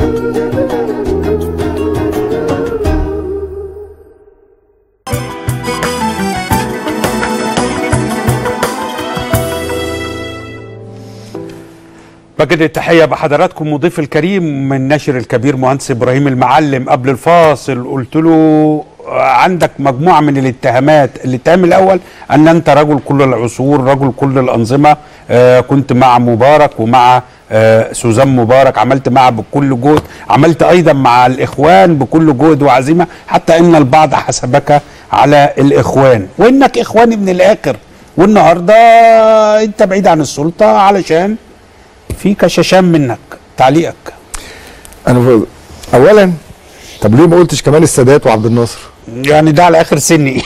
بجد التحية بحضراتكم مضيف الكريم من ناشر الكبير مهندس إبراهيم المعلم قبل الفاصل قلت له عندك مجموعة من الاتهامات الاتهام الأول أن أنت رجل كل العصور رجل كل الأنظمة آه كنت مع مبارك ومع آه سوزان مبارك عملت معها بكل جهد عملت أيضا مع الإخوان بكل جهد وعزيمة حتى أن البعض حسبك على الإخوان وإنك إخواني من الآخر والنهاردة أنت بعيد عن السلطة علشان في كشاشان منك تعليقك انا ف- اولا طب ليه ما قلتش كمان السادات وعبد الناصر يعني ده على اخر سني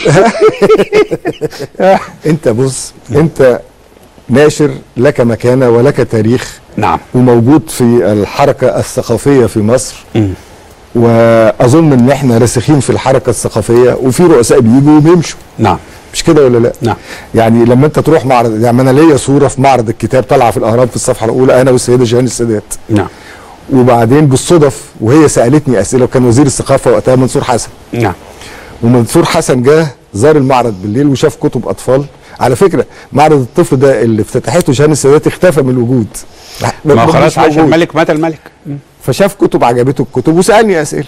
انت بص انت ناشر لك مكانه ولك تاريخ نعم وموجود في الحركه الثقافيه في مصر واظن ان احنا راسخين في الحركه الثقافيه وفي رؤساء بيجوا وبيمشوا نعم مش كده ولا لا؟ نعم. يعني لما انت تروح معرض يعني انا ليا صوره في معرض الكتاب طالعه في الاهرام في الصفحه الاولى انا والسيده جيهان السادات نعم وبعدين بالصدف وهي سالتني اسئله وكان وزير الثقافه وقتها منصور حسن نعم ومنصور حسن جه زار المعرض بالليل وشاف كتب اطفال على فكره معرض الطفل ده اللي افتتحته جيهان السادات اختفى من الوجود ما مش خلاص عاش موجود. الملك مات الملك فشاف كتب عجبته الكتب وسالني اسئله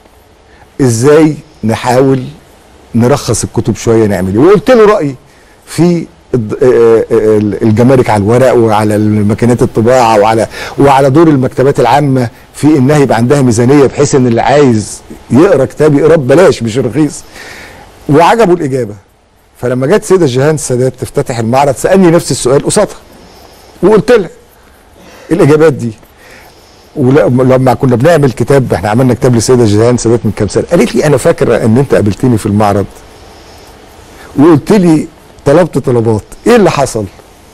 ازاي نحاول نرخص الكتب شويه نعمل ايه وقلت له رايي في الد- آه، آه، الجمارك على الورق وعلى ماكينات الطباعه وعلى وعلى دور المكتبات العامه في انها يبقى عندها ميزانيه بحيث ان اللي عايز يقرا كتاب يقراه ببلاش مش رخيص وعجبه الاجابه فلما جت سيده جيهان السادات تفتتح المعرض سالني نفس السؤال قصادها وقلت لها الاجابات دي ولما كنا بنعمل كتاب احنا عملنا كتاب للسيده جيهان سادات من كام سنه قالت لي انا فاكره ان انت قابلتني في المعرض وقلت لي طلبت طلبات ايه اللي حصل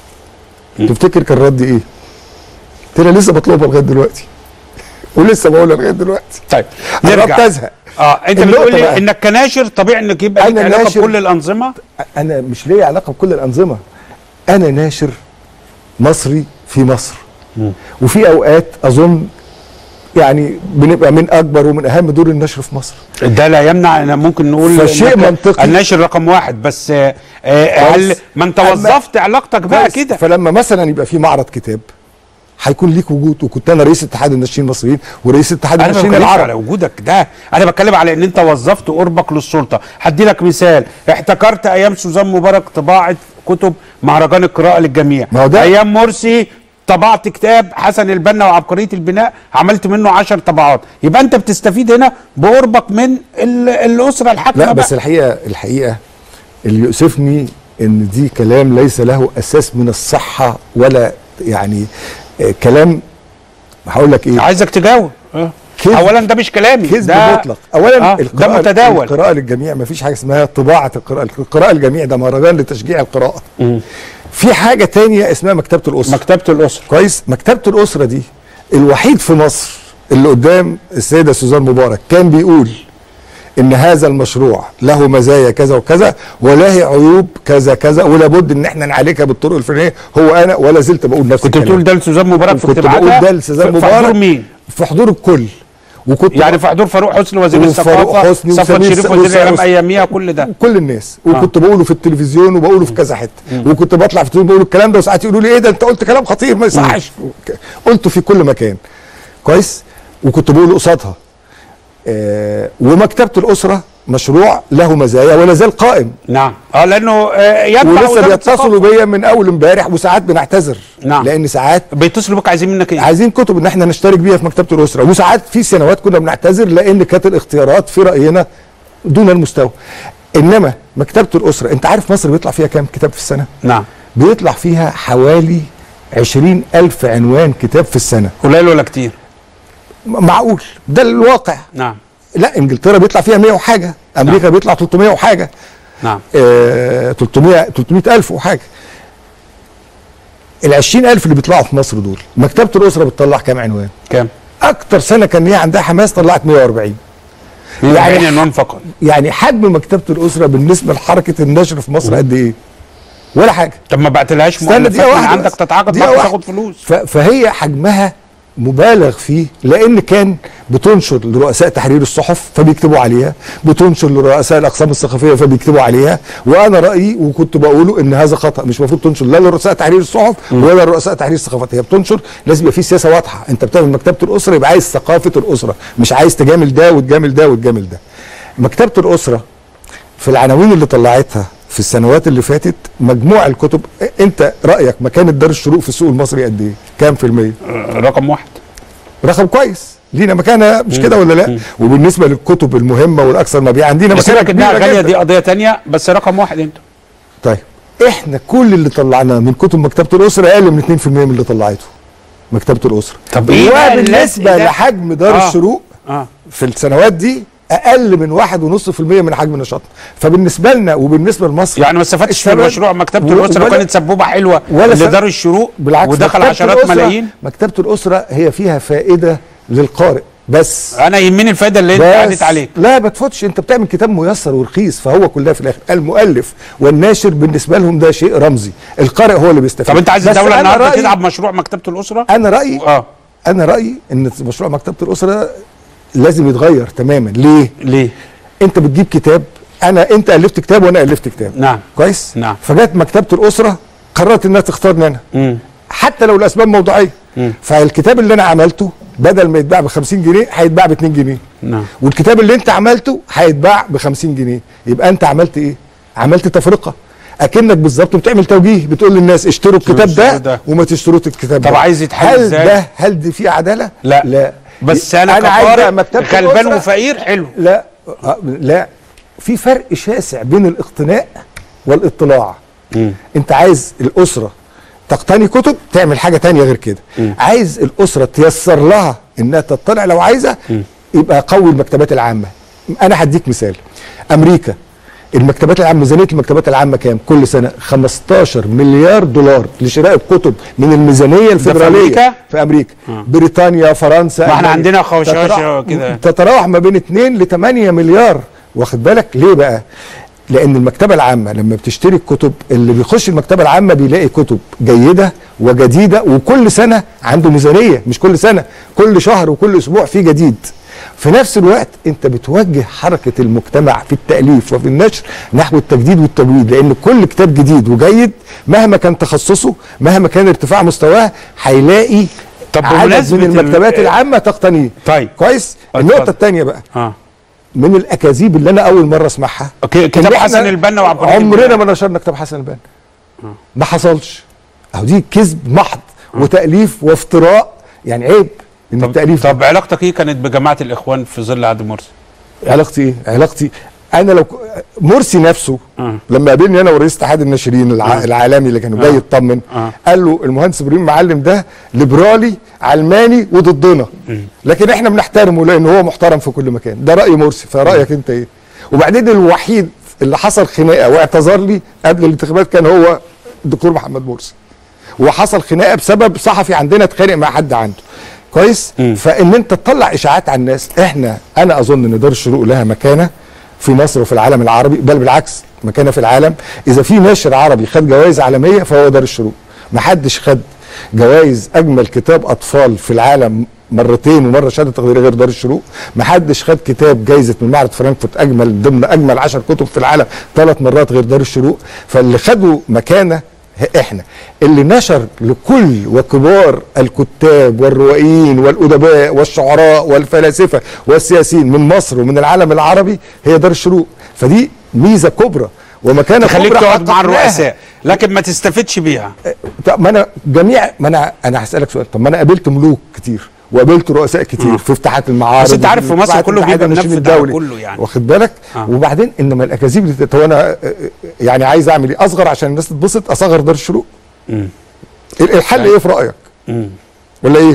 تفتكر كان ردي ايه قلت لها لسه بطلبها لغايه دلوقتي ولسه بقولها لغايه دلوقتي طيب قربت نرجع ازهق اه انت النقطة بتقول لي بقى. انك كناشر طبيعي انك يبقى لك أنا علاقه ناشر. بكل الانظمه انا مش ليا علاقه بكل الانظمه انا ناشر مصري في مصر وفي اوقات اظن يعني بنبقى من اكبر ومن اهم دور النشر في مصر ده لا يمنع ان ممكن نقول فشيء إنك منطقي. الناشر رقم واحد بس آه آه هل كويس. ما انت أما- وظفت علاقتك بقى بس كده فلما مثلا يبقى في معرض كتاب هيكون ليك وجود وكنت انا رئيس اتحاد الناشرين المصريين ورئيس اتحاد انا ما الناشرين بتكلمش على العرب وجودك ده انا بتكلم على ان انت وظفت قربك للسلطه هدي لك مثال احتكرت ايام سوزان مبارك طباعه كتب مهرجان القراءه للجميع ما هو ده- ايام مرسي طبعت كتاب حسن البنا وعبقريه البناء عملت منه عشر طبعات يبقى انت بتستفيد هنا بقربك من ال- الاسره الحاكمه لا بقى. بس الحقيقه الحقيقه اللي يؤسفني ان دي كلام ليس له اساس من الصحه ولا يعني آه، كلام هقول لك ايه عايزك تجاوب آه. كذب. اولا ده مش كلامي كذب ده مطلق اولا آه، ده متداول القراءه للجميع ما فيش حاجه اسمها طباعه القراءه القراءه للجميع ده مهرجان لتشجيع القراءه في حاجه تانية اسمها مكتبه الاسره مكتبه الاسره كويس مكتبه الاسره دي الوحيد في مصر اللي قدام السيده سوزان مبارك كان بيقول ان هذا المشروع له مزايا كذا وكذا وله عيوب كذا كذا ولابد ان احنا نعالجها بالطرق الفلانيه هو انا ولا زلت بقول نفس كنت الكلام. بتقول ده لسوزان مبارك في كنت بقول اجتماعاتها ده لسوزان في- في حضور مبارك مين؟ في حضور الكل وكنت يعني في حضور فاروق حسني وزير وفاروق الثقافه حسني صفوت وسمير شريف س- وزير وس- الاعلام وس- اياميها كل ده كل الناس وكنت بقوله في التلفزيون وبقوله في كذا حته وكنت بطلع في التلفزيون بقول الكلام ده وساعات يقولوا لي ايه ده انت قلت كلام خطير ما يصحش قلته في كل مكان كويس وكنت بقول قصادها آه ومكتبه الاسره مشروع له مزايا ولا زال قائم نعم اه لانه آه يتبع ولسه وزارة بيتصلوا الثقافة. بيا من اول امبارح وساعات بنعتذر نعم. لان ساعات بيتصلوا بك عايزين منك ايه؟ عايزين كتب ان احنا نشترك بيها في مكتبه الاسره وساعات في سنوات كنا بنعتذر لان كانت الاختيارات في راينا دون المستوى انما مكتبه الاسره انت عارف مصر بيطلع فيها كام كتاب في السنه نعم بيطلع فيها حوالي عشرين ألف عنوان كتاب في السنة قليل ولا كتير؟ م- معقول ده الواقع نعم لا انجلترا بيطلع فيها 100 وحاجة امريكا نعم. بيطلع 300 وحاجة نعم آه 300 300 ألف وحاجة ال 20000 اللي بيطلعوا في مصر دول مكتبة الأسرة بتطلع كام عنوان كام؟ أكتر سنة كان هي عندها حماس طلعت 140 يعني يعني عنوان فقط يعني حجم مكتبة الأسرة بالنسبة لحركة النشر في مصر قد إيه ولا حاجة طب ما بعتلهاش استنى مؤلفات دقيقة من واحدة عندك بس. تتعاقد دقيقة معاك واحدة. وتاخد فلوس ف- فهي حجمها مبالغ فيه لان كان بتنشر لرؤساء تحرير الصحف فبيكتبوا عليها بتنشر لرؤساء الاقسام الثقافيه فبيكتبوا عليها وانا رايي وكنت بقوله ان هذا خطا مش المفروض تنشر لا لرؤساء تحرير الصحف ولا لرؤساء تحرير الثقافات هي بتنشر لازم يبقى في سياسه واضحه انت بتعمل مكتبه الاسره يبقى عايز ثقافه الاسره مش عايز تجامل ده وتجامل ده وتجامل ده مكتبه الاسره في العناوين اللي طلعتها في السنوات اللي فاتت مجموع الكتب انت رايك مكانه دار الشروق في السوق المصري قد ايه كام في الميه آه، رقم واحد رقم كويس لينا مكانه مش كده ولا لا وبالنسبه للكتب المهمه والاكثر مبيعا عندنا مكانه سيبك انها كبيره غاليه جدا دي قضيه تانية بس رقم واحد انت طيب احنا كل اللي طلعناه من كتب مكتبه الاسره اقل من 2% من اللي طلعته مكتبه الاسره طب إيه بقى وبالنسبه الناس- لحجم دار آه. الشروق اه في السنوات دي اقل من واحد ونص في المية من حجم نشاطنا فبالنسبه لنا وبالنسبه لمصر يعني ما استفدتش في السبب- مشروع مكتبه و- الاسره ولا- كانت سبوبه حلوه ولا سبب- لدار الشروق بالعكس ودخل مكتبة عشرات الأسرة- ملايين مكتبه الاسره هي فيها فائده للقارئ بس انا يهمني الفائده اللي انت بس قعدت عليك لا ما تفوتش انت بتعمل كتاب ميسر ورخيص فهو كلها في الاخر المؤلف والناشر بالنسبه لهم ده شيء رمزي القارئ هو اللي بيستفيد طب انت عايز بس الدوله أنا النهارده رأيي- تدعم مشروع مكتبه الاسره انا رايي اه انا رايي ان مشروع مكتبه الاسره لازم يتغير تماما ليه ليه انت بتجيب كتاب انا انت الفت كتاب وانا الفت كتاب نعم كويس نعم. فجت مكتبه الاسره قررت انها تختارني انا امم حتى لو الاسباب موضوعيه مم. فالكتاب اللي انا عملته بدل ما يتباع ب 50 جنيه هيتباع ب 2 جنيه نعم والكتاب اللي انت عملته هيتباع ب 50 جنيه يبقى انت عملت ايه عملت تفرقه اكنك بالظبط بتعمل توجيه بتقول للناس اشتروا الكتاب اشتروا ده, ده. وما تشتروش الكتاب طب ده عايز يتحل هل ازاي؟ ده هل دي في عداله لا لا بس انا, عايز بقى كقارئ مكتبة غلبان الأسرة- وفقير حلو لا آه، لا في فرق شاسع بين الاقتناء والاطلاع مم. انت عايز الاسره تقتني كتب تعمل حاجه تانية غير كده عايز الاسره تيسر لها انها تطلع لو عايزه يبقى قوي المكتبات العامه انا هديك مثال امريكا المكتبات العامه ميزانيه المكتبات العامه كام كل سنه 15 مليار دولار لشراء الكتب من الميزانيه الفيدراليه أمريكا؟ في امريكا بريطانيا فرنسا ما احنا ألمانيا. عندنا خوشاشة تتراوح- كده. تتراوح ما بين 2 ل 8 مليار واخد بالك ليه بقى لان المكتبه العامه لما بتشتري الكتب اللي بيخش المكتبه العامه بيلاقي كتب جيده وجديده وكل سنه عنده ميزانيه مش كل سنه كل شهر وكل اسبوع في جديد في نفس الوقت انت بتوجه حركه المجتمع في التاليف وفي النشر نحو التجديد والتجويد لان كل كتاب جديد وجيد مهما كان تخصصه مهما كان ارتفاع مستواه هيلاقي طب عدد بمناسبة من ال- المكتبات العامه تقتنيه طيب. كويس اتفضل. النقطه الثانيه بقى اه من الاكاذيب اللي انا اول مره اسمعها اوكي إن كتاب إحنا حسن البنا وعبد الرحيم عمرنا البنا. ما نشرنا كتاب حسن البنا ما حصلش اهو دي كذب محض وتاليف وافتراء يعني عيب ان طب, التاليف طب علاقتك ايه كانت بجماعه الاخوان في ظل عهد مرسي؟ علاقتي ايه علاقتي انا لو ك- مرسي نفسه آه. لما قابلني انا ورئيس اتحاد الناشرين الع... آه. العالمي اللي كانوا جاي آه. يطمن آه. قال له المهندس ابراهيم معلم ده ليبرالي علماني وضدنا لكن احنا بنحترمه لان هو محترم في كل مكان ده راي مرسي فرايك انت ايه وبعدين الوحيد اللي حصل خناقه واعتذر لي قبل الانتخابات كان هو الدكتور محمد مرسي وحصل خناقه بسبب صحفي عندنا اتخانق مع حد عنده كويس مم. فان انت تطلع اشاعات على الناس احنا انا اظن ان دار الشروق لها مكانه في مصر وفي العالم العربي بل بالعكس مكانه في العالم اذا في ناشر عربي خد جوائز عالميه فهو دار الشروق محدش خد جوائز اجمل كتاب اطفال في العالم مرتين ومره شهاده تقديريه غير دار الشروق محدش خد كتاب جايزه من معرض فرانكفورت اجمل ضمن اجمل عشر كتب في العالم ثلاث مرات غير دار الشروق فاللي خدوا مكانه ه- احنا اللي نشر لكل وكبار الكتاب والروائيين والادباء والشعراء والفلاسفه والسياسيين من مصر ومن العالم العربي هي دار الشروق فدي ميزه كبرى ومكانه تخليك كبرى تقعد مع حققناها. الرؤساء لكن ما تستفدش بيها طب ما انا جميع ما انا انا هسالك سؤال طب ما انا قابلت ملوك كتير وقابلت رؤساء كتير في افتتاحات المعارض بس أنت عارف في مصر وافتتاحات كله الاتحاد بيبقى الناشئين منفذ على الدولي. كله يعني. واخد بالك آه. وبعدين انما الاكاذيب دي طب انا آه، آه، يعني عايز اعمل ايه اصغر عشان الناس تتبسط اصغر دار الشروق مم. الحل ايه في رايك مم. ولا ايه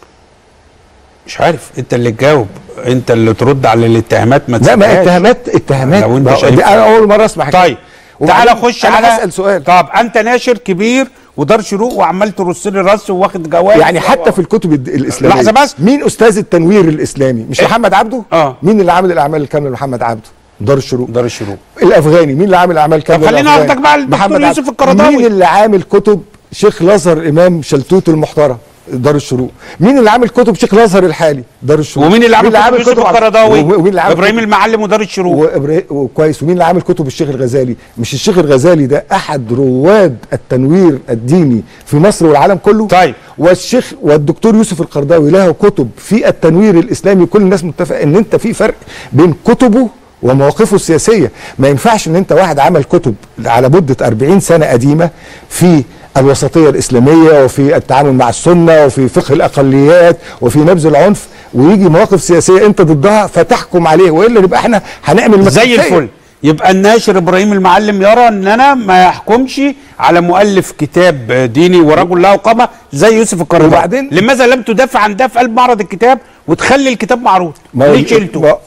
مش عارف انت اللي تجاوب انت اللي ترد على الاتهامات ما لا ما تسيبهاش. اتهامات اتهامات لو انت ما هو شايف دي انا اول مره اسمع كده. طيب وبعدين تعالى خش أنا على هسال سؤال طب انت ناشر كبير ودار شروق وعمال ترص لي رص واخد جوائز يعني حتى في الكتب الد- الاسلاميه لحظة بس. مين استاذ التنوير الاسلامي مش إيه؟ محمد عبده آه. مين اللي عامل الاعمال الكامله محمد عبده دار الشروق دار الشروق الافغاني مين اللي عامل اعمال كامله خلينا الأفغاني؟ ناخدك بقى للدكتور محمد يوسف عبده. القرضاوي. مين اللي عامل كتب شيخ الازهر امام شلتوت المحترم دار الشروق مين اللي عامل كتب شيخ الازهر الحالي دار الشروق ومين اللي عامل كتب يوسف على- القرضاوي ومين اللي عامل ابراهيم كتب- المعلم ودار الشروق وإبرا- وكويس ومين اللي عامل كتب الشيخ الغزالي مش الشيخ الغزالي ده احد رواد التنوير الديني في مصر والعالم كله طيب. والشيخ والدكتور يوسف القرضاوي له كتب في التنوير الاسلامي كل الناس متفق ان انت في فرق بين كتبه ومواقفه السياسيه ما ينفعش ان انت واحد عمل كتب على مده 40 سنه قديمه في الوسطيه الاسلاميه وفي التعامل مع السنه وفي فقه الاقليات وفي نبذ العنف ويجي مواقف سياسيه انت ضدها فتحكم عليه والا نبقى احنا هنعمل زي مسرحية. الفل يبقى الناشر ابراهيم المعلم يرى ان انا ما يحكمش على مؤلف كتاب ديني ورجل له قامه زي يوسف القرضاوي وبعدين- لماذا لم تدافع عن ده في قلب معرض الكتاب وتخلي الكتاب معروض ما ليه شلته ما-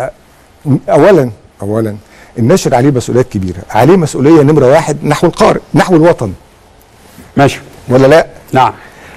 اولا اولا الناشر عليه مسؤوليات كبيره عليه مسؤوليه نمره واحد نحو القارئ نحو الوطن ماشي ولا لا نعم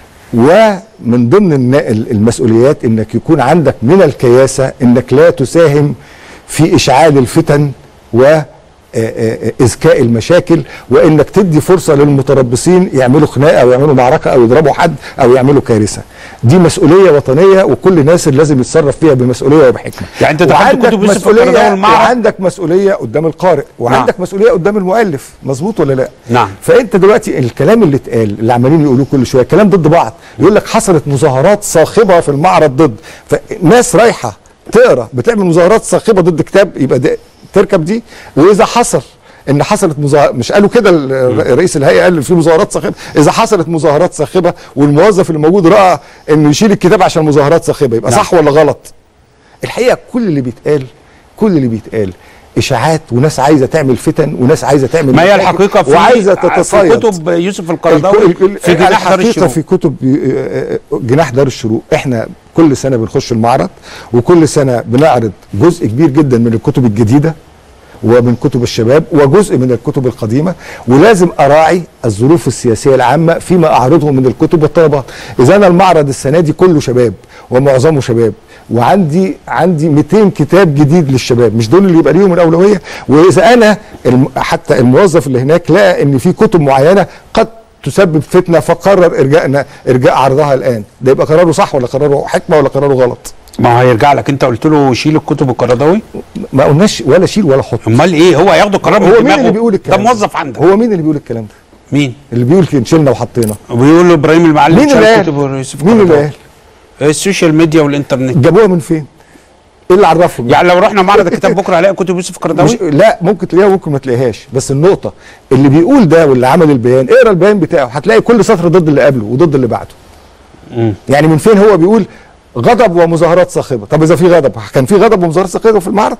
ومن ضمن النا- المسؤوليات انك يكون عندك من الكياسه انك لا تساهم في اشعال الفتن و آه، آه، آه، اذكاء المشاكل وانك تدي فرصه للمتربصين يعملوا خناقه او يعملوا معركه او يضربوا حد او يعملوا كارثه دي مسؤوليه وطنيه وكل ناس لازم يتصرف فيها بمسؤوليه وبحكمه يعني أنت دخلت وعندك كتب يوسف مسؤوليه القرضاوي المعرض؟ وعندك مسؤوليه قدام القارئ وعندك مسؤوليه قدام المؤلف مظبوط ولا لا نعم. فانت دلوقتي الكلام اللي اتقال اللي عمالين يقولوه كل شويه كلام ضد بعض يقول لك حصلت مظاهرات صاخبه في المعرض ضد فناس رايحه تقرا بتعمل مظاهرات صاخبه ضد كتاب يبقى ده تركب دي واذا حصل ان حصلت مظاهرة مش قالوا كده ال- رئيس الهيئه قال في مظاهرات صاخبه اذا حصلت مظاهرات صاخبه والموظف اللي موجود راى انه يشيل الكتاب عشان مظاهرات صاخبه يبقى نعم. صح ولا غلط الحقيقه كل اللي بيتقال كل اللي بيتقال اشاعات وناس عايزه تعمل فتن وناس عايزه تعمل ما هي مشاكل الحقيقه في وعايزه في تتصيد كتب يوسف القرضاوي الك- ال- في جناح دار الحقيقه الشروق في كتب آه، آه، جناح دار الشروق احنا كل سنه بنخش المعرض وكل سنه بنعرض جزء كبير جدا من الكتب الجديده ومن كتب الشباب وجزء من الكتب القديمه ولازم اراعي الظروف السياسيه العامه فيما اعرضه من الكتب والطلبات اذا انا المعرض السنه دي كله شباب ومعظمه شباب وعندي عندي 200 كتاب جديد للشباب مش دول اللي يبقى ليهم الاولويه واذا انا الم حتى الموظف اللي هناك لقى ان في كتب معينه قد تسبب فتنه فقرر ارجاءنا ارجاء عرضها الان ده يبقى قراره صح ولا قراره حكمه ولا قراره غلط ما هو هيرجع لك انت قلت له شيل الكتب القرضاوي ما قلناش ولا شيل ولا حط امال ايه هو هياخد القرار من هو مين دماغه اللي بيقول ده الكلام موظف عندك هو مين اللي بيقول الكلام ده مين اللي بيقول كده شلنا وحطينا وبيقول له ابراهيم المعلم مين اللي شال قال كتب يوسف مين اللي القرضاوي. قال السوشيال ميديا والانترنت جابوها من فين ايه اللي عرفهم يعني لو رحنا معرض الكتاب بكره هلاقي كتب يوسف مش القرضاوي لا ممكن تلاقيها وممكن ما تلاقيهاش بس النقطه اللي بيقول ده واللي عمل البيان اقرا البيان بتاعه هتلاقي كل سطر ضد اللي قبله وضد اللي بعده مم. يعني من فين هو بيقول غضب ومظاهرات صاخبه طب اذا في غضب كان في غضب ومظاهرات صاخبه في المعرض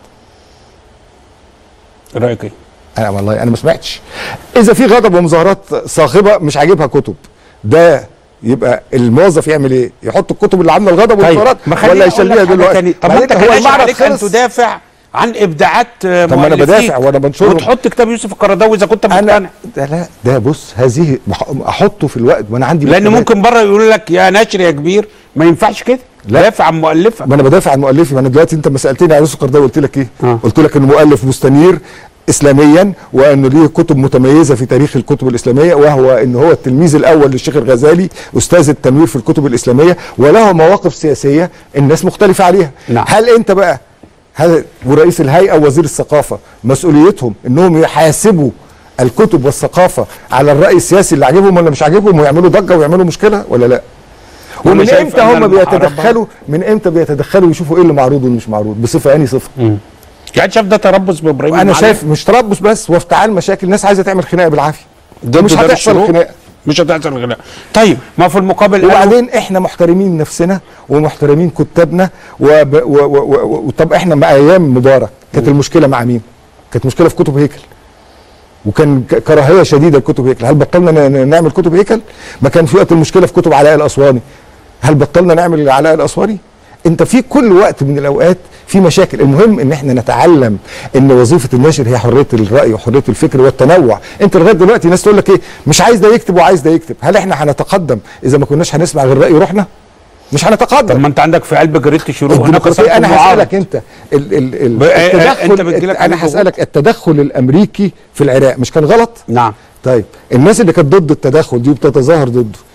رايك ايه انا والله انا ما سمعتش اذا في غضب ومظاهرات صاخبه مش عاجبها كتب ده يبقى الموظف يعمل ايه يحط الكتب اللي عامله الغضب والمظاهرات ما خليني ولا أقول لك يشيلها حاجة دلوقتي تاني. طب ما بعدين انت هو كان المعرض عليك ان خلص تدافع عن ابداعات طب ما انا مؤلفيك بدافع وانا بنشرهم وتحط كتاب يوسف القرضاوي اذا كنت مقتنع انا ده لا ده بص هذه بح- احطه في الوقت وانا عندي لان مكتبات. ممكن بره يقول لك يا ناشر يا كبير ما ينفعش كده لا. دافع عن مؤلفك ما انا بدافع عن مؤلفي ما انا دلوقتي انت ما سالتني عن يوسف قرداوي قلت لك ايه؟ آه. قلت لك انه مؤلف مستنير اسلاميا وانه ليه كتب متميزه في تاريخ الكتب الاسلاميه وهو ان هو التلميذ الاول للشيخ الغزالي استاذ التنوير في الكتب الاسلاميه وله مواقف سياسيه الناس مختلفه عليها نعم. هل انت بقى هل ورئيس الهيئه ووزير الثقافه مسؤوليتهم انهم يحاسبوا الكتب والثقافه على الراي السياسي اللي عاجبهم ولا مش عاجبهم ويعملوا ضجه ويعملوا مشكله ولا لا؟ وأنا ومن شايف امتى أن هم المعارضة- بيتدخلوا من امتى بيتدخلوا يشوفوا ايه اللي معروض واللي مش معروض بصفه اني صفه يعني شايف ده تربص بابراهيم انا المعلم؟ شايف مش تربص بس وافتعال مشاكل الناس عايزه تعمل خناقه بالعافيه ضد مش دار هتحصل الشروق؟ خناقه مش هتحصل خناقه طيب ما في المقابل قالوا- وبعدين احنا محترمين نفسنا ومحترمين كتابنا وب... و... و... و... و... طب احنا مع ايام مبارك كانت المشكله مع مين؟ كانت مشكله في كتب هيكل وكان ك- كراهيه شديده لكتب هيكل هل بطلنا ن- ن- نعمل كتب هيكل؟ ما كان في وقت المشكله في كتب علاء الاسواني هل بطلنا نعمل علاء الاسواني؟ انت في كل وقت من الاوقات في مشاكل المهم ان احنا نتعلم ان وظيفه الناشر هي حريه الراي وحريه الفكر والتنوع انت لغايه دلوقتي ناس تقول لك ايه مش عايز ده يكتب وعايز ده يكتب هل احنا هنتقدم اذا ما كناش هنسمع غير راي روحنا مش طب هنتقدم ما انت عندك في قلب جريده الشروق هناك الديمقراطيه صف انا معارض. هسالك انت ال ال ال ب- آه، التدخل انت بتجيلك عليه انا هسالك التدخل الامريكي في العراق مش كان غلط نعم طيب الناس اللي كانت ضد التدخل دي وبتتظاهر ضده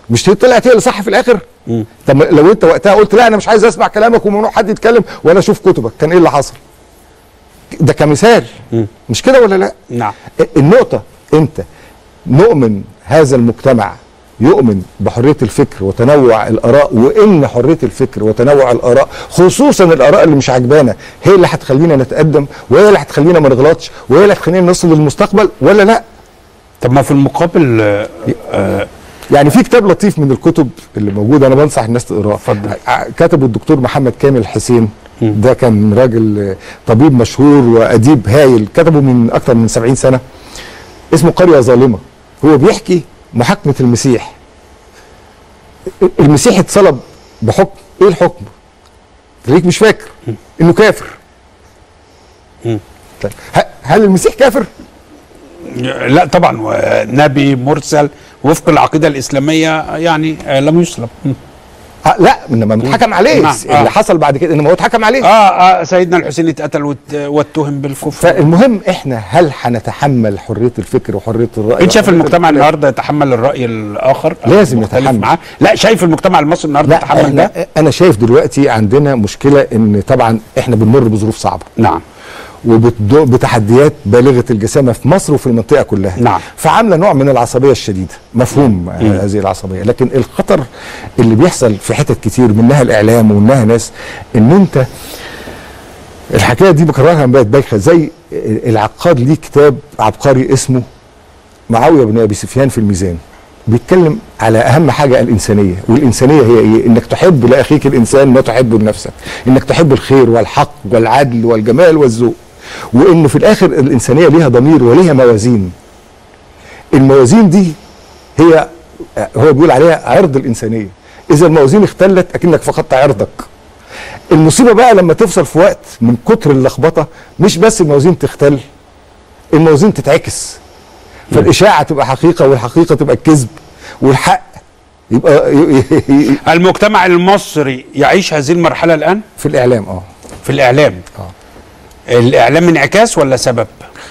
مش هي طلعت هي اللي صح في الاخر طب ما لو انت وقتها قلت لا انا مش عايز اسمع كلامك وممنوع حد يتكلم ولا اشوف كتبك كان ايه اللي حصل ده كمثال مش كده ولا لا نعم النقطة انت نؤمن هذا المجتمع يؤمن بحرية الفكر وتنوع الآراء وإن حرية الفكر وتنوع الآراء خصوصا الآراء اللي مش عجبانا هي اللي هتخلينا نتقدم وهي اللي هتخلينا ما نغلطش وهي اللي هتخلينا نصل للمستقبل ولا لا طب ما في المقابل آه، آه، يعني في كتاب لطيف من الكتب اللي موجود انا بنصح الناس تقراه اتفضل. ع- كتبه الدكتور محمد كامل حسين ده كان راجل آه، طبيب مشهور واديب هايل كتبه من اكثر من 70 سنه اسمه قريه ظالمه هو بيحكي محاكمه المسيح المسيح اتصلب بحكم ايه الحكم خليك مش فاكر انه كافر طيب ه- هل المسيح كافر لا طبعا و- نبي مرسل وفق العقيده الاسلاميه يعني آه، لم يسلب م. آه لا انما اتحكم عليه نعم، آه. اللي حصل بعد كده انما هو اتحكم عليه اه اه سيدنا الحسين اتقتل وات- واتهم بالكفر فالمهم احنا هل هنتحمل حريه الفكر وحريه الراي انت شايف وحرية المجتمع الكلام؟ النهارده يتحمل الراي الاخر أو لازم مختلف يتحمل. معاه لا شايف المجتمع المصري النهارده لا يتحمل ده احنا انا شايف دلوقتي عندنا مشكله ان طبعا احنا بنمر بظروف صعبه نعم وبتحديات بالغه الجسامه في مصر وفي المنطقه كلها نعم. فعامله نوع من العصبيه الشديده مفهوم آه، هذه العصبيه لكن الخطر اللي بيحصل في حتت كتير منها الاعلام ومنها ناس ان انت الحكايه دي بكررها من بقت بايخه زي العقاد ليه كتاب عبقري اسمه معاويه بن ابي سفيان في الميزان بيتكلم على اهم حاجه الانسانيه والانسانيه هي ايه انك تحب لاخيك الانسان ما تحبه لنفسك انك تحب الخير والحق والعدل والجمال والذوق وان في الاخر الانسانيه ليها ضمير وليها موازين الموازين دي هي هو بيقول عليها عرض الانسانيه اذا الموازين اختلت اكنك فقدت عرضك المصيبه بقى لما تفصل في وقت من كتر اللخبطه مش بس الموازين تختل الموازين تتعكس فالاشاعه تبقى حقيقه والحقيقه تبقى الكذب والحق يبقى ي- ي- ي- المجتمع المصري يعيش هذه المرحله الان في الاعلام اه في الاعلام اه الاعلام انعكاس ولا سبب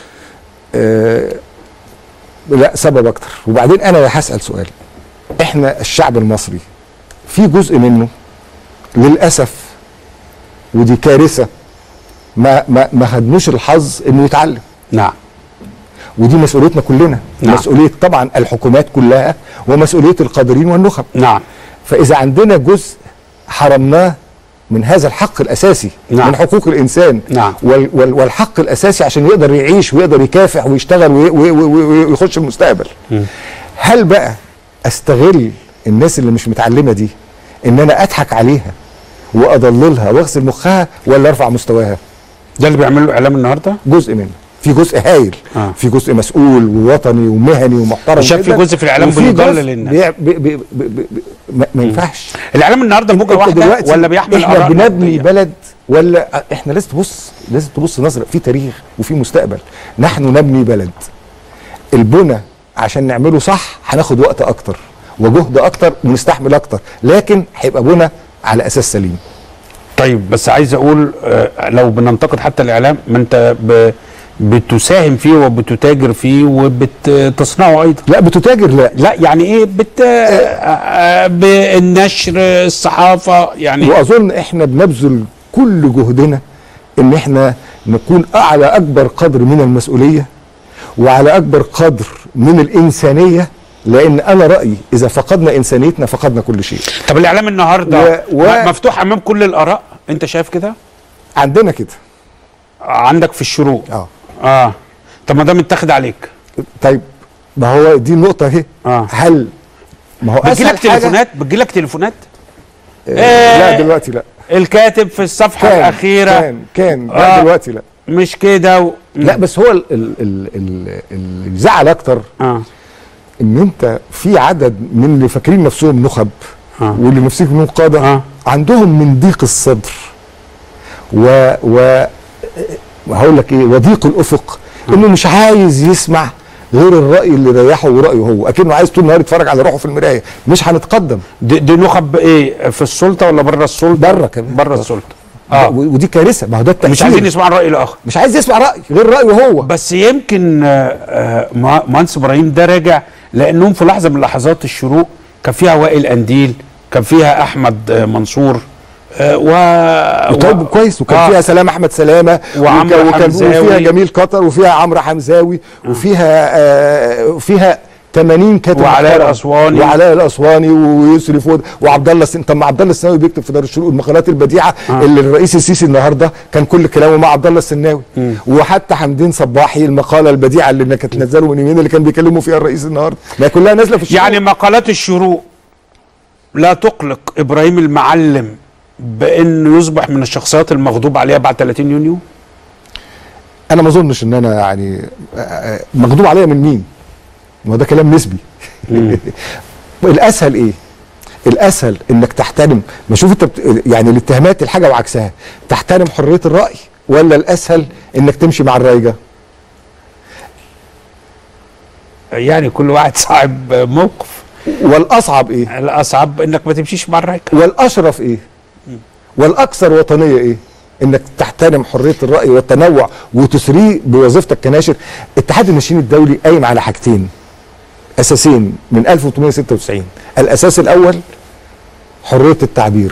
آه، لا سبب اكتر وبعدين انا هسال سؤال احنا الشعب المصري في جزء منه للاسف ودي كارثه ما ما ما خدنوش الحظ انه يتعلم نعم ودي مسؤوليتنا كلنا نعم. مسؤوليه طبعا الحكومات كلها ومسؤوليه القادرين والنخب نعم فاذا عندنا جزء حرمناه من هذا الحق الاساسي نعم. من حقوق الانسان نعم. وال وال والحق الاساسي عشان يقدر يعيش ويقدر يكافح ويشتغل وي- وي- وي- وي- ويخش المستقبل هل بقى استغل الناس اللي مش متعلمه دي ان انا اضحك عليها واضللها واغسل مخها ولا ارفع مستواها ده اللي بيعمله الاعلام النهارده جزء منه في جزء هايل آه. في جزء مسؤول ووطني ومهني ومحترم شايف في جداً، جزء في الإعلام وفي بيضلل جزء الناس. بيع- بي بي بي بي بي ما, ما ينفعش الاعلام النهارده موجه انت واحده دلوقتي ولا بيحمل احنا آراء بنبني نقدية؟ بلد ولا احنا لازم تبص لازم تبص نظره في تاريخ وفي مستقبل نحن نبني بلد البنى عشان نعمله صح هناخد وقت اكتر وجهد اكتر ونستحمل اكتر لكن هيبقى بنى على اساس سليم طيب بس عايز اقول آه، لو بننتقد حتى الاعلام ما انت ب- بتساهم فيه وبتتاجر فيه وبتصنعه ايضا لا بتتاجر لا لا يعني ايه بت آه، آه، بالنشر الصحافه يعني واظن احنا بنبذل كل جهدنا ان احنا نكون على اكبر قدر من المسؤوليه وعلى اكبر قدر من الانسانيه لان انا رايي اذا فقدنا انسانيتنا فقدنا كل شيء طب الاعلام النهارده و- و- م- مفتوح امام كل الاراء انت شايف كده عندنا كده عندك في الشروق اه اه طب ما ده متاخد عليك طيب ما هو دي النقطه اهي آه. هل ما هو بتجيلك اسهل حاجه تليفونات بتجيلك تليفونات آه لا دلوقتي لا الكاتب في الصفحه كان الاخيره كان كان لا آه. دلوقتي لا مش كده و... لا بس هو ال- ال- ال- ال- اللي يزعل اكتر اه ان انت في عدد من اللي فاكرين نفسهم نخب آه. واللي نفسهم انهم قاده آه. عندهم من ضيق الصدر و و وهقول لك ايه وضيق الافق انه مش عايز يسمع غير الراي اللي ريحه ورايه هو اكنه عايز طول النهار يتفرج على روحه في المرايه مش هنتقدم دي, دي نخب ايه في السلطه ولا بره السلطه بره كمان. بره السلطه اه اه ودي كارثه ما هو ده التأثير مش عايزين يسمعوا الراي الاخر مش عايز يسمع راي غير رايه هو بس يمكن آه، آه، مه- مهندس ابراهيم ده راجع لانهم في لحظه من لحظات الشروق كان فيها وائل انديل كان فيها احمد آه، منصور آه، و طيب و- كويس وكان آه. فيها سلام احمد سلامه وعمرو وكان- وكان حمزاوي. وفيها جميل قطر وفيها عمرو حمزاوي وفيها آه فيها 80 كاتب وعلاء محترم. الأسواني. وعلاء الاسواني ويسري فود وعبد الله السن... طب ما عبد الله السناوي بيكتب في دار الشروق المقالات البديعه آه. آه. اللي الرئيس السيسي النهارده كان كل كلامه مع عبد الله السناوي وحتى حمدين صباحي المقاله البديعه اللي كانت نزله من يومين اللي كان بيكلموا فيها الرئيس النهارده ما هي كلها نازله في الشروق يعني مقالات الشروق لا تقلق ابراهيم المعلم بانه يصبح من الشخصيات المغضوب عليها بعد 30 يونيو انا ما اظنش ان انا يعني آه، آه، مغضوب عليا من مين ما هو ده كلام نسبي الاسهل ايه الاسهل انك تحترم ما شوف انت بت... يعني الاتهامات الحاجه وعكسها تحترم حريه الراي ولا الاسهل انك تمشي مع الرايجه يعني كل واحد صاحب موقف والاصعب ايه الاصعب انك ما تمشيش مع الرايكه والاشرف ايه والاكثر وطنيه ايه انك تحترم حريه الراي والتنوع وتسريه بوظيفتك كناشر اتحاد الناشئين الدولي قايم على حاجتين اساسين من 1896 الاساس الاول حريه التعبير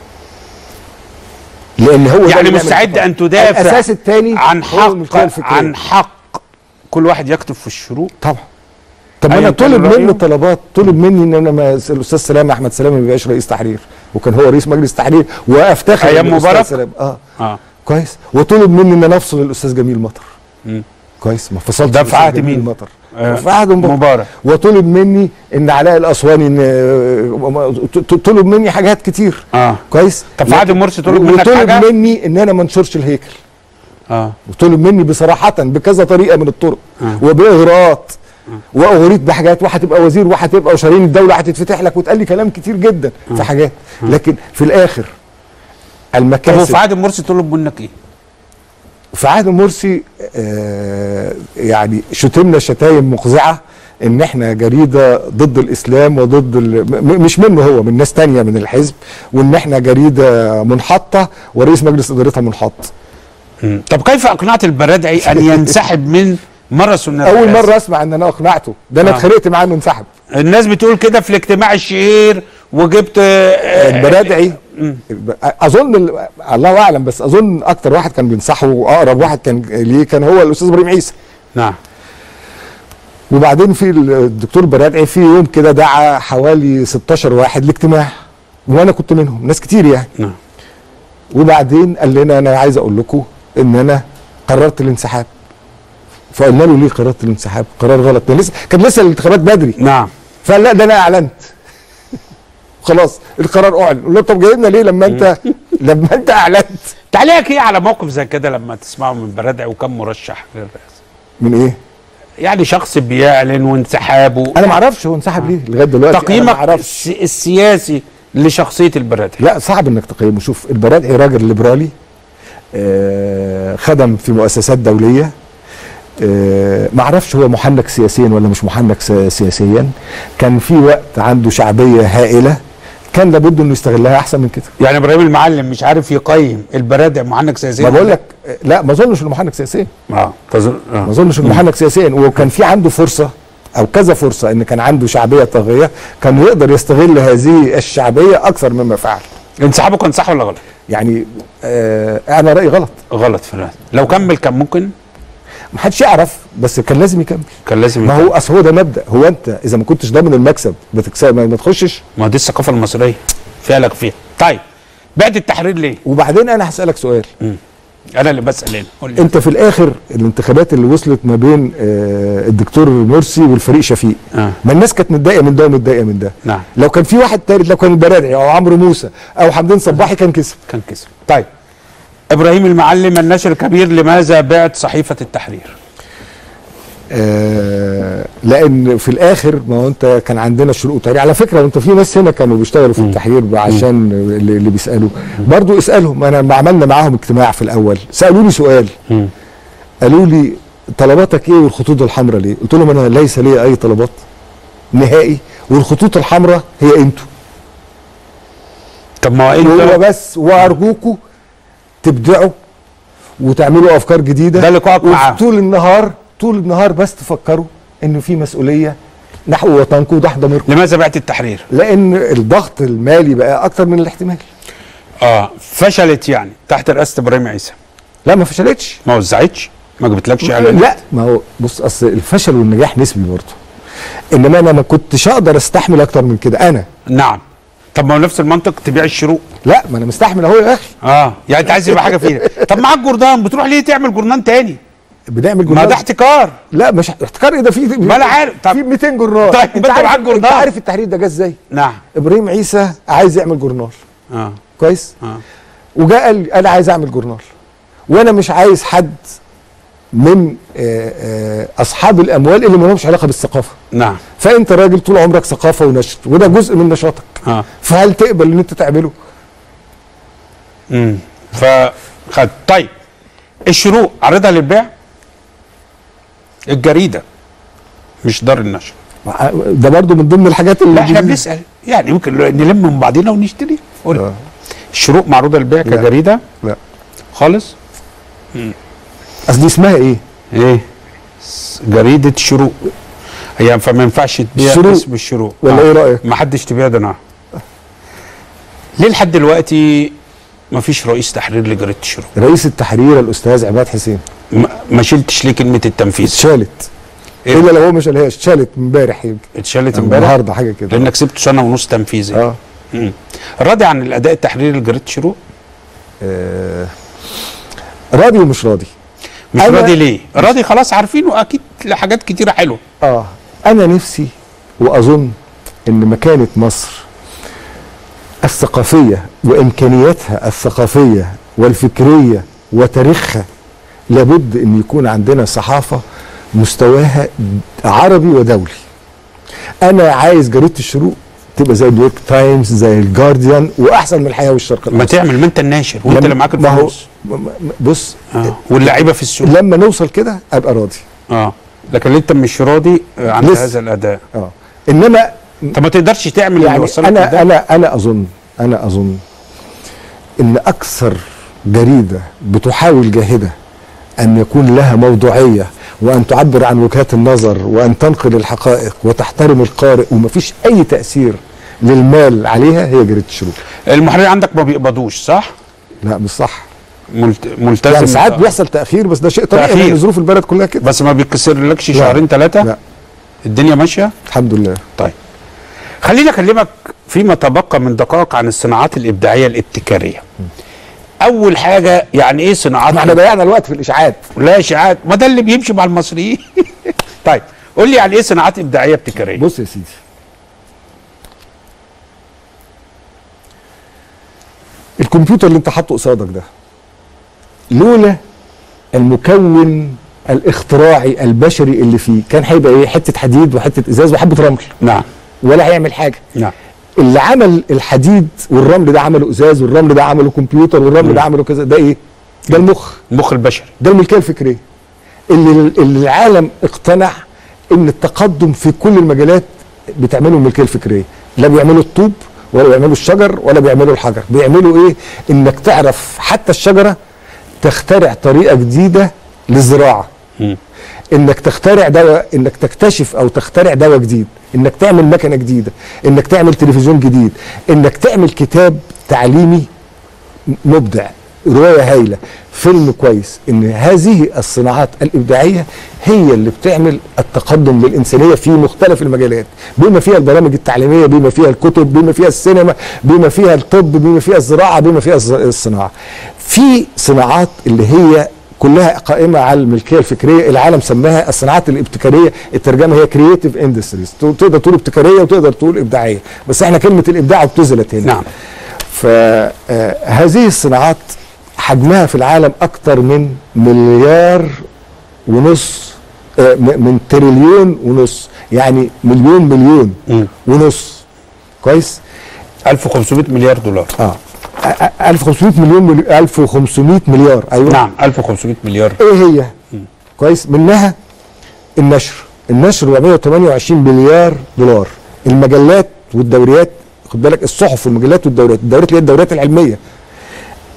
لان هو ده يعني اللي بيعمل مستعد الحكم. ان تدافع الاساس الثاني عن هو المشكلة حق الفكرية. عن حق كل واحد يكتب في الشروق طبعا طب أيا انا كان طلب رأيه. مني طلبات طلب مني ان انا ما الاستاذ سلام احمد سلام ما يبقاش رئيس تحرير وكان هو رئيس مجلس تحرير وافتخر أيام إن الأستاذ مبارك؟ سلام اه اه كويس وطلب مني ان انا افصل الاستاذ جميل مطر مم. كويس ما فصلتش ده في الأستاذ عهد جميل مين؟ مطر آه، في عهد مبارك مبارك وطلب مني ان علاء الاسواني ان ط- طلب مني حاجات كتير اه كويس طب في عهد مرسي طلب منك وطلب حاجه مني ان انا ما انشرش الهيكل اه وطلب مني بصراحه بكذا طريقه من الطرق آه. وباغراءات واغريت بحاجات وهتبقى وزير وهتبقى وشرايين الدوله هتتفتح لك وتقال لي كلام كتير جدا في حاجات لكن في الاخر طب المكاسب وفي عهد مرسي طلب منك ايه؟ في عهد مرسي آه يعني شتمنا شتايم مقزعه ان احنا جريده ضد الاسلام وضد ال... م- مش منه هو من ناس تانية من الحزب وان احنا جريده منحطه ورئيس مجلس ادارتها منحط طب كيف اقنعت البرادعي ان ينسحب من ماراثون اول الرئاسة؟ مره اسمع ان انا اقنعته ده انا آه. اتخانقت معاه انه انسحب الناس بتقول كده في الاجتماع الشهير وجبت آه، البرادعي اظن ال- الله اعلم بس اظن اكتر واحد كان بينصحه واقرب واحد كان ليه كان هو الاستاذ ابراهيم عيسى نعم وبعدين في الدكتور برادعي في يوم كده دعا حوالي 16 واحد لاجتماع وانا كنت منهم ناس كتير يعني نعم وبعدين قال لنا انا عايز اقول لكم ان انا قررت الانسحاب فقلنا له ليه قررت الانسحاب قرار غلط كان لسه كان لسه الانتخابات بدري نعم فقال لا ده انا اعلنت خلاص القرار اعلن قلنا له طب جايبنا ليه لما انت لما انت اعلنت تعليقك ايه على موقف زي كده لما تسمعه من برادعي وكم مرشح للرئاسه؟ من ايه يعني شخص بيعلن وانسحابه انا ما اعرفش هو انسحب ليه لغايه دلوقتي أنا ما تقييمك اعرفش الس- السياسي لشخصيه البرادعي لا صعب انك تقيمه شوف البرادعي راجل ليبرالي آه خدم في مؤسسات دوليه آه ما اعرفش هو محنك سياسيا ولا مش محنك س- سياسيا كان في وقت عنده شعبيه هائله كان لابد انه يستغلها احسن من كده يعني ابراهيم المعلم مش عارف يقيم البرادعي محنك سياسيا ما بقول لك آه، لا ما اظنش انه محنك سياسيا اه تظن ما آه. اظنش انه محنك سياسيا وكان في عنده فرصه او كذا فرصه ان كان عنده شعبيه طاغيه كان يقدر يستغل هذه الشعبيه اكثر مما فعل انسحابه كان صح ولا غلط؟ يعني آه انا رايي غلط غلط في الرئاسة. لو كمل كان ممكن ما حدش يعرف بس كان لازم يكمل كان لازم ما يكمل. هو اصل هو ده مبدا هو انت اذا ما كنتش ضامن المكسب بتكسب ما ما تخشش ما دي الثقافه المصريه فيها لك فيها طيب بعت التحرير ليه؟ وبعدين انا هسالك سؤال انا اللي بسال هنا قول لي انت في الاخر الانتخابات اللي وصلت ما بين آه الدكتور مرسي والفريق شفيق آه. ما الناس كانت متضايقه من ده ومتضايقه من ده نعم. لو كان في واحد تالت لو كان البرادعي او عمرو موسى او حمدين صباحي كان كسب كان كسب طيب ابراهيم المعلم الناشر الكبير لماذا بعت صحيفه التحرير؟ آه لان في الاخر ما هو انت كان عندنا الشروق والتحرير على فكره وانت في ناس هنا كانوا بيشتغلوا في التحرير عشان اللي, اللي بيسالوا برضو اسالهم انا لما عملنا معاهم اجتماع في الاول سالوني سؤال قالوا لي طلباتك ايه والخطوط الحمراء ليه قلت لهم انا ليس لي اي طلبات نهائي والخطوط الحمراء هي انتوا طب ما هو هو انت بس وارجوكوا تبدعوا وتعملوا افكار جديده ده لقائك معاهم. طول النهار طول النهار بس تفكروا انه في مسؤوليه نحو وطنكم ونحو ضميركم لماذا بعت التحرير لان الضغط المالي بقى اكتر من الاحتمال اه فشلت يعني تحت رئاسه ابراهيم عيسى لا ما فشلتش ما وزعتش ما جبتلكش اعلانات لا ما هو بص اصل الفشل والنجاح نسبي برضه انما انا ما كنتش اقدر استحمل اكتر من كده انا نعم طب ما هو نفس المنطق تبيع الشروق لا ما انا مستحمل اهو يا اخي اه يعني انت عايز يبقى حاجه في ايدك طب معاك جردان بتروح ليه تعمل جرنان تاني بنعمل ما جورنال ده احتكار لا مش احتكار ايه ده في ما أنا عارف. طب- في 200 جورنال طيب، أنت عارف معاك جورنال. انت عارف التحرير ده جه ازاي نعم ابراهيم عيسى عايز يعمل جورنال اه كويس اه وجاء قال لي انا عايز اعمل جورنال وانا مش عايز حد من آه، آه، اصحاب الاموال اللي ما لهمش علاقه بالثقافه نعم فانت راجل طول عمرك ثقافه ونشر وده جزء من نشاطك اه فهل تقبل ان انت تعمله امم فخد طيب الشروق عرضها للبيع الجريده مش دار النشر ده برضو من ضمن الحاجات اللي لا احنا بي- بنسال يعني ممكن نلم من بعضنا ونشتري قول آه. الشروق معروضه للبيع لا. كجريده لا خالص اصل دي اسمها ايه ايه س- جريده الشروق هي فما ينفعش تبيع الشروق. اسم الشروق ولا ايه رايك ما حدش تبيع ده نعم ليه لحد دلوقتي ما فيش رئيس تحرير لجريده الشروق رئيس التحرير الاستاذ عماد حسين ما ما شلتش ليه كلمه التنفيذ اتشالت إيه؟ الا لو هو مش قالهاش اتشالت امبارح يمكن اتشالت امبارح النهارده حاجه كده لانك سبته سنه ونص تنفيذي اه مم. راضي عن الاداء التحريري لجريده الشروق آه، راضي ومش راضي مش أنا- راضي ليه راضي خلاص عارفينه اكيد لحاجات كتيره حلوه اه انا نفسي واظن ان مكانه مصر الثقافيه وامكانياتها الثقافيه والفكريه وتاريخها لابد ان يكون عندنا صحافه مستواها عربي ودولي انا عايز جريده الشروق تبقى زي نيويورك تايمز زي الجارديان واحسن من الحياه والشرق ما الاوسط تعمل ما انت الناشر وانت اللي معاك ما هو الفلوس م- م- بص آه. واللعيبه في السوق لما نوصل كده ابقى راضي اه لكن انت مش راضي آه، عن لسه. هذا الاداء اه انما انت ما تقدرش تعمل اللي يعني وصلك انا لده. انا انا اظن انا اظن ان اكثر جريده بتحاول جاهده ان يكون لها موضوعيه وان تعبر عن وجهات النظر وان تنقل الحقائق وتحترم القارئ ومفيش اي تاثير للمال عليها هي جريده الشروق المحررين عندك ما بيقبضوش صح لا مش صح ملت... ملتزم يعني ساعات بتاع- بيحصل تاخير بس ده شيء طبيعي تأخير. لان ظروف البلد كلها كده بس ما بيكسرلكش لا. شهرين ثلاثه لا الدنيا ماشيه الحمد لله طيب خليني اكلمك فيما تبقى من دقائق عن الصناعات الابداعيه الابتكاريه اول حاجه يعني ايه صناعات ما احنا ضيعنا الوقت في الاشاعات لا اشاعات ما ده اللي بيمشي مع المصريين طيب قول لي يعني ايه صناعات ابداعيه ابتكاريه بص يا سيدي الكمبيوتر اللي انت حاطه قصادك ده لولا المكون الاختراعي البشري اللي فيه كان هيبقى ايه حته حديد وحته ازاز وحبه رمل نعم ولا هيعمل حاجه نعم اللي عمل الحديد والرمل ده عمله ازاز والرمل ده عمله كمبيوتر والرمل ده عمله كذا ده ايه ده المخ المخ البشري ده الملكيه الفكريه اللي, اللي العالم اقتنع ان التقدم في كل المجالات بتعمله الملكيه الفكريه لا بيعملوا الطوب ولا بيعملوا الشجر ولا بيعملوا الحجر بيعملوا ايه انك تعرف حتى الشجره تخترع طريقه جديده للزراعه مم. انك تخترع دواء انك تكتشف او تخترع دواء جديد انك تعمل مكنه جديده انك تعمل تلفزيون جديد انك تعمل كتاب تعليمي مبدع روايه هايله فيلم كويس ان هذه الصناعات الابداعيه هي اللي بتعمل التقدم للانسانيه في مختلف المجالات بما فيها البرامج التعليميه بما فيها الكتب بما فيها السينما بما فيها الطب بما فيها الزراعه بما فيها الز- الصناعه في صناعات اللي هي كلها قائمه على الملكيه الفكريه العالم سماها الصناعات الابتكاريه الترجمه هي كرييتيف اندستريز تقدر تقول ابتكاريه وتقدر تقول ابداعيه بس احنا كلمه الابداع ابتذلت هنا نعم فهذه الصناعات حجمها في العالم اكتر من مليار ونص آه، م- من تريليون ونص يعني مليون مليون مم. ونص كويس 1500 مليار دولار اه آه، آه، 1500 مليون ملي... 1500 مليار ايوه نعم 1500 مليار ايه هي كويس منها النشر النشر 428 مليار دولار المجلات والدوريات خد بالك الصحف والمجلات والدوريات الدوريات اللي هي الدوريات العلميه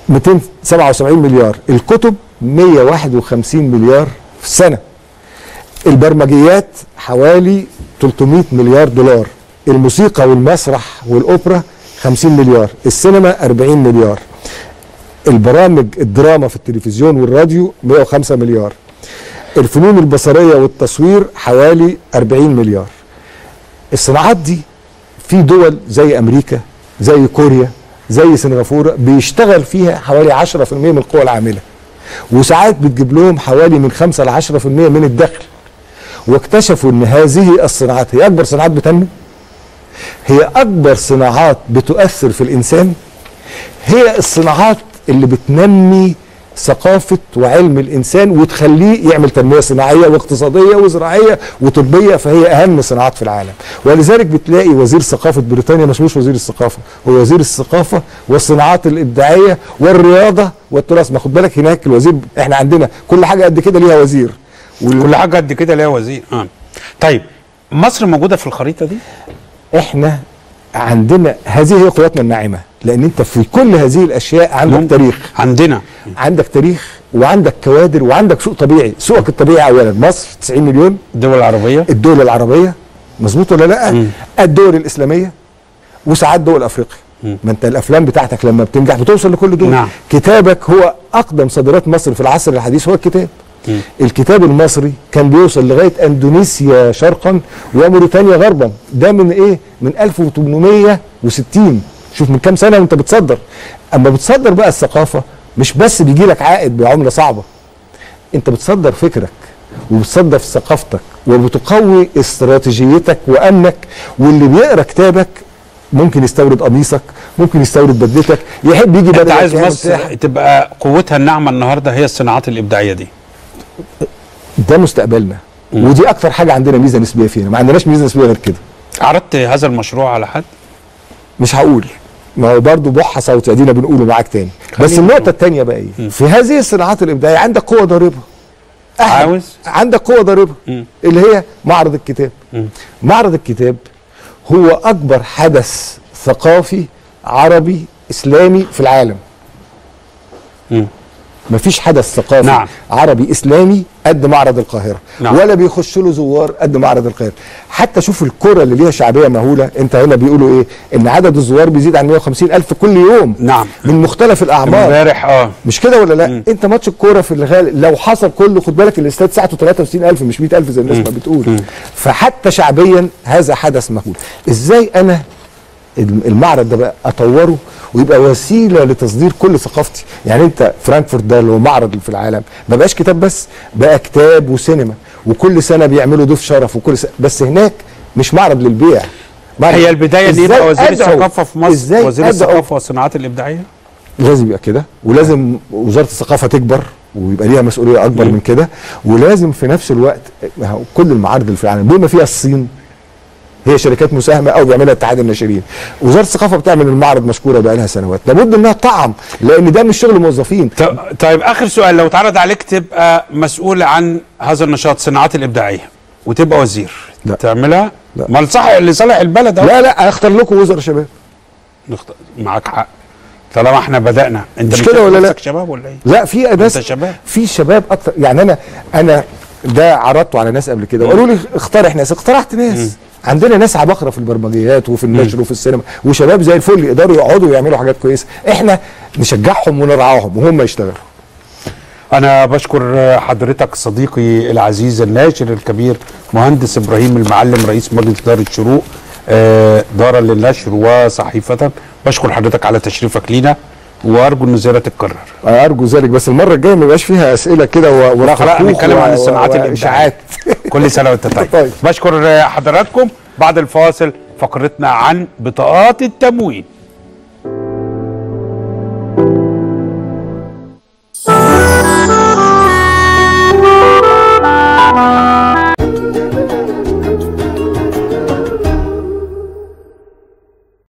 277 مليار الكتب 151 مليار في السنه البرمجيات حوالي 300 مليار دولار الموسيقى والمسرح والاوبرا 50 مليار السينما 40 مليار البرامج الدراما في التلفزيون والراديو 105 مليار الفنون البصريه والتصوير حوالي 40 مليار الصناعات دي في دول زي امريكا زي كوريا زي سنغافوره بيشتغل فيها حوالي 10% من القوى العامله وساعات بتجيب لهم حوالي من 5 ل 10% من الدخل واكتشفوا ان هذه الصناعات هي اكبر صناعات بتنمو هي اكبر صناعات بتؤثر في الانسان هي الصناعات اللي بتنمي ثقافة وعلم الإنسان وتخليه يعمل تنمية صناعية واقتصادية وزراعية وطبية فهي أهم صناعات في العالم ولذلك بتلاقي وزير ثقافة بريطانيا مش مش وزير الثقافة هو وزير الثقافة والصناعات الإبداعية والرياضة والتراث ما خد بالك هناك الوزير احنا عندنا كل حاجة قد كده ليها وزير وال- كل حاجه قد كده ليها وزير اه طيب مصر موجوده في الخريطه دي احنا عندنا هذه هي قوتنا الناعمة لأن أنت في كل هذه الأشياء عندك مم. تاريخ عندنا عندك تاريخ وعندك كوادر وعندك سوق طبيعي سوقك الطبيعي اولا مصر 90 مليون الدول العربيه الدول العربيه مظبوط ولا لا مم. الدول الاسلاميه وساعات دول افريقيا مم. ما انت الافلام بتاعتك لما بتنجح بتوصل لكل دول نعم. كتابك هو اقدم صادرات مصر في العصر الحديث هو الكتاب مم. الكتاب المصري كان بيوصل لغايه اندونيسيا شرقا وموريتانيا غربا ده من ايه من 1860 شوف من كام سنه وانت بتصدر اما بتصدر بقى الثقافه مش بس بيجي لك عائد بعمله صعبه انت بتصدر فكرك وبتصدر ثقافتك وبتقوي استراتيجيتك وامنك واللي بيقرا كتابك ممكن يستورد قميصك ممكن يستورد بدلتك يحب يجي انت بدلك عايز يعمل مصر ساحة. تبقى قوتها الناعمه النهارده هي الصناعات الابداعيه دي ده مستقبلنا مم. ودي اكتر حاجه عندنا ميزه نسبيه فينا ما عندناش ميزه نسبيه غير كده عرضت هذا المشروع على حد مش هقول ما هو برضه بحة صوتي ادينا بنقوله معاك تاني بس خلينا النقطه نقول. الثانيه بقى ايه في هذه الصناعات الابداعيه عندك قوه ضاربه أحد- عاوز؟ عندك قوه ضاربه مم. اللي هي معرض الكتاب مم. معرض الكتاب هو اكبر حدث ثقافي عربي اسلامي في العالم مم. مفيش حدث ثقافي نعم. عربي اسلامي قد معرض القاهره نعم. ولا بيخش له زوار قد معرض القاهره حتى شوف الكره اللي ليها شعبيه مهوله انت هنا بيقولوا ايه ان عدد الزوار بيزيد عن 150 الف كل يوم نعم. من مختلف الاعمار امبارح اه مش كده ولا لا انت ماتش الكوره في الغالب لو حصل كله خد بالك الاستاد ساعته 63000 مش 100000 زي الناس ما بتقول فحتى شعبيا هذا حدث مهول ازاي انا المعرض ده بقى اطوره ويبقى وسيله لتصدير كل ثقافتي يعني انت فرانكفورت ده اللي هو معرض في العالم ما بقاش كتاب بس بقى كتاب وسينما وكل سنه بيعملوا ضيف شرف وكل سنة بس هناك مش معرض للبيع معرض هي البدايه ان إزاي يبقى وزير أدعو- الثقافه في مصر إزاي وزير أدعو الثقافه والصناعات الابداعيه لازم يبقى كده ولازم وزاره الثقافه تكبر ويبقى ليها مسؤوليه اكبر من كده ولازم في نفس الوقت ما هو كل المعارض اللي في العالم بما فيها الصين هي شركات مساهمه او بيعملها اتحاد الناشرين وزاره الثقافه بتعمل المعرض مشكوره بقى لها سنوات لابد انها تطعم لان ده مش شغل موظفين ط- طيب اخر سؤال لو اتعرض عليك تبقى مسؤول عن هذا النشاط الصناعات الابداعيه وتبقى وزير لا. تعملها لا. ما لصالح لصالح البلد اهو لا لا اختار لكم وزراء شباب نخت... معاك حق طالما احنا بدانا انت مش كده ولا لا؟ نفسك شباب ولا ايه لا في ناس أنت شباب. في شباب اكتر يعني انا انا ده عرضته على ناس قبل كده وقالوا لي اقترح ناس اقترحت ناس عندنا ناس عباقره في البرمجيات وفي النشر وفي السينما وشباب زي الفل يقدروا يقعدوا ويعملوا حاجات كويسه احنا نشجعهم ونرعاهم وهم يشتغلوا انا بشكر حضرتك صديقي العزيز الناشر الكبير مهندس ابراهيم المعلم رئيس مجلس اداره شروق آه، دارا للنشر وصحيفه بشكر حضرتك على تشريفك لينا وارجو ان الزياره تتكرر ارجو ذلك بس المره الجايه ما يبقاش فيها اسئله كده و- خلاص ورقاقوق هنتكلم عن و- الصناعات و- الابداعيه واشاعات كل سنه وانت طيب طيب. بشكر حضراتكم بعد الفاصل فقرتنا عن بطاقات التموين